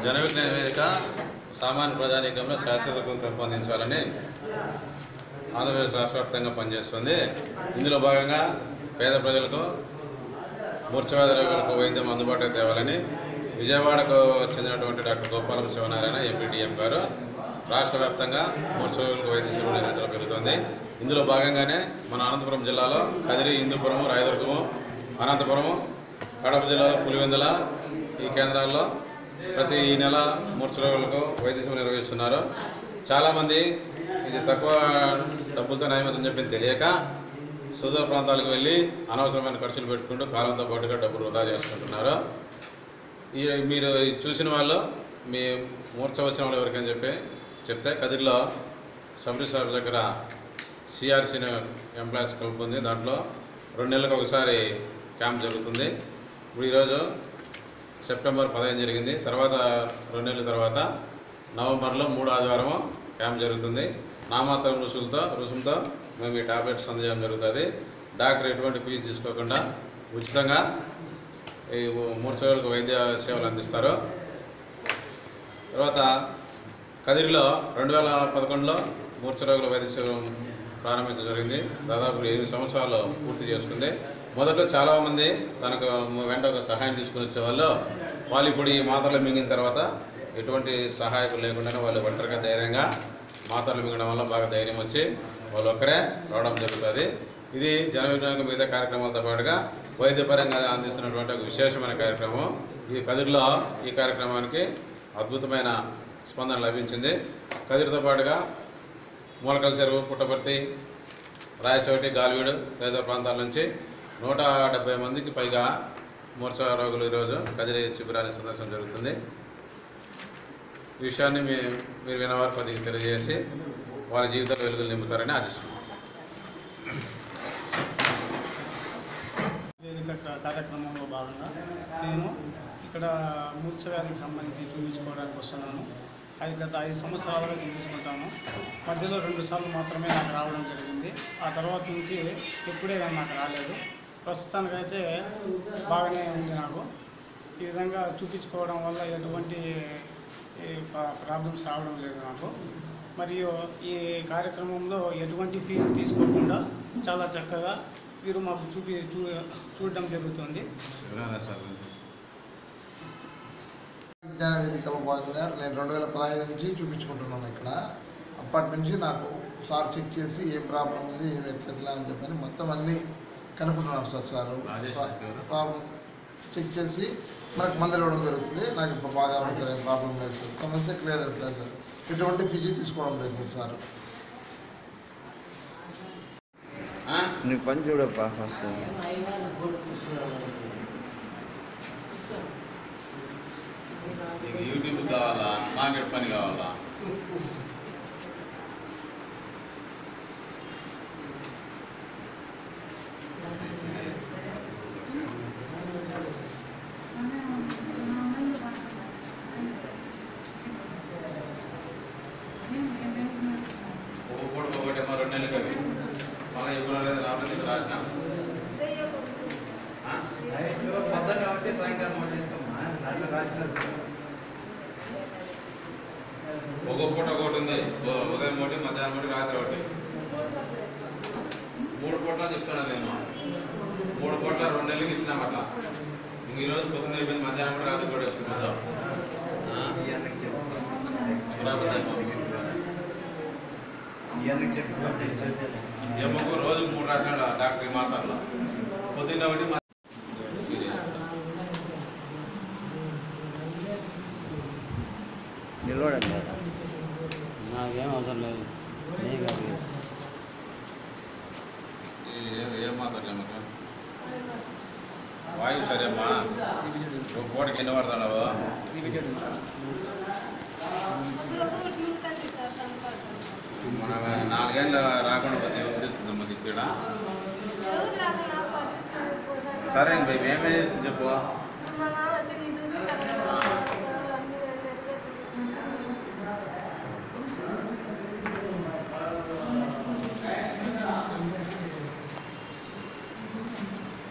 జనవిజ్ఞాన వేదిక సామాన్య ప్రజానీకంలో శాశ్వతత్వం పెంపొందించాలని ఆంధ్రప్రదేశ్ రాష్ట్ర వ్యాప్తంగా పనిచేస్తుంది ఇందులో భాగంగా పేద ప్రజలకు మూర్ఛవ్యాధి రోగులకు వైద్యం అందుబాటులో తేవాలని విజయవాడకు చెందినటువంటి డాక్టర్ గోపాలం శివనారాయణ ఎంపీడీఎం గారు రాష్ట్ర వ్యాప్తంగా మూర్ఛవ్యాధులకు వైద్య సేవలు నిర్వహించడం జరుగుతుంది ఇందులో భాగంగానే మన అనంతపురం జిల్లాలో కదిరి హిందూపురము రాయదుర్గము అనంతపురము కడప జిల్లాలో పులివెందుల ఈ కేంద్రాల్లో ప్రతి నెల మూర్ఛరోగులకు వైద్య సేవ నిర్వహిస్తున్నారు చాలామంది ఇది తక్కువ డబ్బులతో న్యాయమని చెప్పి తెలియక సుదూర ప్రాంతాలకు వెళ్ళి అనవసరమైన ఖర్చులు పెట్టుకుంటూ కాలంతో పాటుగా డబ్బులు వృధా చేసుకుంటున్నారు ఈ మీరు ఇది చూసిన వాళ్ళు మీ మూర్ఛ వచ్చిన వాళ్ళు ఎవరికని చెప్పి చెప్తే కదిరిలో సబ్ రిజిస్టార్ దగ్గర సిఆర్సీ ఎంప్లాయీస్ క్లబ్ ఉంది దాంట్లో రెండు నెలలకు ఒకసారి క్యాంప్ జరుగుతుంది ఇప్పుడు ఈరోజు సెప్టెంబర్ పదిహేను జరిగింది తర్వాత రెండు నెలల తర్వాత నవంబర్లో మూడు ఆదివారం క్యాంప్ జరుగుతుంది నామాత్రం రుసులతో రుసుముతో మేము ఈ టాబ్లెట్స్ అందజేయడం జరుగుతుంది డాక్టర్ ఎటువంటి ఫీజు తీసుకోకుండా ఉచితంగా ఈ మూర్ఛలకు వైద్య సేవలు అందిస్తారు తర్వాత కదిరిలో రెండు వేల పదకొండులో మూర్ఛ రోగుల వైద్య సేవ ప్రారంభించడం జరిగింది దాదాపు ఎనిమిది సంవత్సరాలు పూర్తి చేసుకుంది మొదట్లో చాలామంది తనకు వెంట ఒక సహాయం తీసుకుని వచ్చేవాళ్ళు వాళ్ళు ఇప్పుడు ఈ మాత్రలు మింగిన తర్వాత ఎటువంటి సహాయకులు లేకుండానే వాళ్ళు ఒంటరిగా ధైర్యంగా మాత్రలు మింగడం వల్ల బాగా ధైర్యం వచ్చి వాళ్ళు ఒక్కరే రావడం జరుగుతుంది ఇది జన విజ్ఞాన మిగతా కార్యక్రమాలతో పాటుగా వైద్యపరంగా అందిస్తున్నటువంటి ఒక విశేషమైన కార్యక్రమం ఈ కదిరిలో ఈ కార్యక్రమానికి అద్భుతమైన స్పందన లభించింది కదిరితో పాటుగా మూలకల చెరువు పుట్టపర్తి రాయచోటి గాలివీడు తదితర ప్రాంతాల నుంచి నూట డెబ్బై మందికి పైగా మూర్ఛ రోగులు ఈరోజు కదిరి శిబిరాన్ని సందర్శన జరుగుతుంది ఈ విషయాన్ని మీ మీరు వినవారు కొద్దిగా తెలియజేసి వారి జీవితాలు వెలుగులు నింపుతారని ఆశిస్తున్నాను వేదిక కా- కార్యక్రమంలో భాగంగా నేను ఇక్కడ మూర్ఛ వ్యాధికి సంబంధించి చూపించుకోవడానికి వస్తున్నాను అది గత ఐదు సంవత్సరాలుగా చూపించుకుంటాను మధ్యలో రెండు సార్లు మాత్రమే నాకు రావడం జరిగింది ఆ తర్వాత నుంచి ఎప్పుడే కానీ నాకు రాలేదు ప్రస్తుతానికైతే బాగానే ఉంది నాకు ఈ విధంగా చూపించుకోవడం వల్ల ఎటువంటి ఈ ప్రా- ప్రాబ్లమ్స్ రావడం లేదు నాకు మరియు ఈ కార్యక్రమంలో ఎటువంటి ఫీజు తీసుకోకుండా చాలా చక్కగా వీరు మాకు చూపి చూ చూడడం జరుగుతుంది వినాలా సార్ విజ్ఞాన వేదికలో భాగంగా నేను రెండు వేల పదహైదు నుంచి చూపించుకుంటున్నాను ఇక్కడ అప్పటి నుంచి నాకు సార్ చెక్ చేసి ఏం ప్రాబ్లం ఉంది ఏం ఎట్లా ఎట్లా అని చెప్పని మొత్తం అన్నీ కనుక్కుంటున్నారు సార్ సార్ రాజేష్ గారు. ప్రాబ్లం చెక్ చేసి మనకు మందులు ఇవ్వడం జరుగుతుంది నాకు ఇప్పుడు బాగా ఉంది సార్ ఏం ప్రాబ్లం లేదు సార్ సమస్య క్లియర్ అవుతుంది సార్ ఎటువంటి ఫిజీ తీసుకోవడం లేదు సార్ సార్ నీ పని చూడప్పా ఫస్ట్ నీకు యూట్యూబ్ కావాలా మార్కెట్ పని కావాలా ఒక పూట ఒకటి ఏమో రెండు నెలలు అవి మళ్ళీ ఇప్పుడు లేదు రావడం రాసిన పొద్దున్న కాబట్టి సాయంకాలం వండేసుకోమ్మా దాంట్లో రాసినారు ఒక్కో పూట ఒకటి ఉంది ఉ- ఉదయం ఒకటి మధ్యాహ్నం ఒకటి రాత్రి ఒకటి మూడు పూట్ల చెప్తున్నాను నేను మూడు పూట్ల రెండు నెలలకి ఇచ్చినాం అట్లా ఇంక ఈరోజు పొద్దున్న అయిపోయింది మధ్యాహ్నం కూడా రాత్రి కూడా వేసుకున్నాం ఈ అన్నకి చెప్పు ఈ అన్నకి చెప్పి పంపించండి ఏమో రోజు మూడు రాశాడు ఆ డాక్టర్ మాత్రలో పొద్దున్న ఒకటి మ- నిలబడండి నాకేం అవసరం లేదు నేను కాదు ఈ ఏ- ఏం మాట్లాడలే మాకు వాయువు సరే అమ్మా ఒక పూటకి ఎన్ని పడతావు మన నాలుగేళ్ళు రాకుండా పోతే వదులుతుందమ్మా దిక్కడ సరే ఇంక మేము ఏమేం చేస్తుంది చెప్పు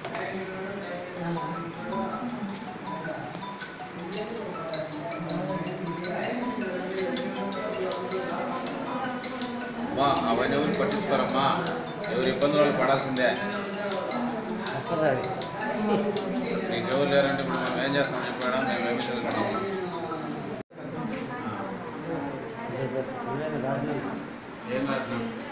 Thank అవన్నీ ఎవరు పట్టించుకోరమ్మా ఎవరు ఇబ్బందులు వాళ్ళు పడాల్సిందే తప్పదు మీకు ఎవరు లేరంటే ఇప్పుడు మేము ఏం చేస్తాం చెప్పాడా మేము ఏమి చదువుకున్నాము అదే సార్ ఇదే రాసిన ఏం రాసినాం